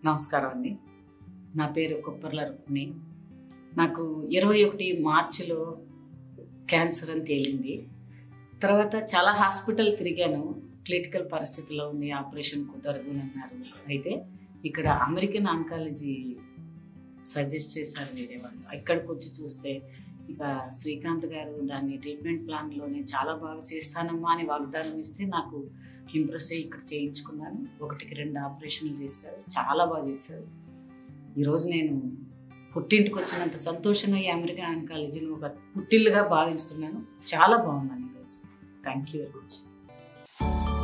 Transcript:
నమస్కారం అండి నా పేరు కొప్పర్ల రుక్మిణి నాకు ఇరవై ఒకటి మార్చిలో క్యాన్సర్ అని తేలింది తర్వాత చాలా హాస్పిటల్ తిరిగాను క్రిటికల్ పరిస్థితిలో ఉంది ఆపరేషన్ కుదరదు అని అన్నారు అయితే ఇక్కడ అమెరికన్ ఆంకాలజీ సజెస్ట్ చేశారు వేరే వాళ్ళు ఇక్కడికి వచ్చి చూస్తే ఇక శ్రీకాంత్ గారు దాన్ని ట్రీట్మెంట్ ప్లాన్లోనే చాలా బాగా చేస్తానమ్మా అని వాగ్దానం ఇస్తే నాకు ఇంప్రెస్ అయ్యి ఇక్కడ చేయించుకున్నాను ఒకటికి రెండు ఆపరేషన్లు చేశారు చాలా బాగా చేశారు ఈరోజు నేను పుట్టింటికి వచ్చినంత సంతోషంగా ఈ అమెరికన్ ఆంకాలజీని ఒక పుట్టిల్లుగా భావిస్తున్నాను చాలా బాగున్నాను ఈరోజు థ్యాంక్ యూ వెరీ మచ్